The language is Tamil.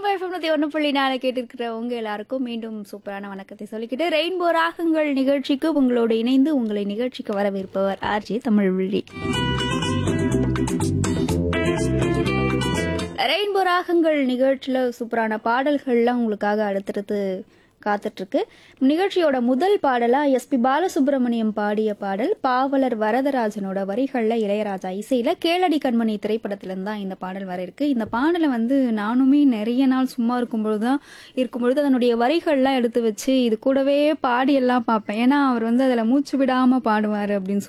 ரெயின்போ எஃப்எம் நூத்தி ஒன்று புள்ளி நாலு கேட்டிருக்கிற உங்க எல்லாருக்கும் மீண்டும் சூப்பரான வணக்கத்தை சொல்லிக்கிட்டு ரெயின்போ ராகங்கள் நிகழ்ச்சிக்கு உங்களோடு இணைந்து உங்களை நிகழ்ச்சிக்கு வரவேற்பவர் ஆர்ஜி தமிழ் விழி ரெயின்போ ராகங்கள் நிகழ்ச்சியில் சூப்பரான பாடல்கள்லாம் உங்களுக்காக அடுத்தடுத்து காத்துட்ருக்கு நிகழ்ச்சியோட முதல் பாடலா எஸ்பி பாலசுப்ரமணியம் பாடிய பாடல் பாவலர் வரதராஜனோட வரிகளில் இளையராஜா இசையில கேளடி கண்மணி திரைப்படத்திலிருந்து தான் இந்த பாடல் வர இருக்கு இந்த பாடலை வந்து நானுமே நிறைய நாள் சும்மா இருக்கும்பொழுது தான் இருக்கும்பொழுது அதனுடைய வரிகள்லாம் எடுத்து வச்சு இது கூடவே பாடியெல்லாம் பார்ப்பேன் ஏன்னா அவர் வந்து அதில் மூச்சு விடாம பாடுவார் அப்படின்னு சொல்லி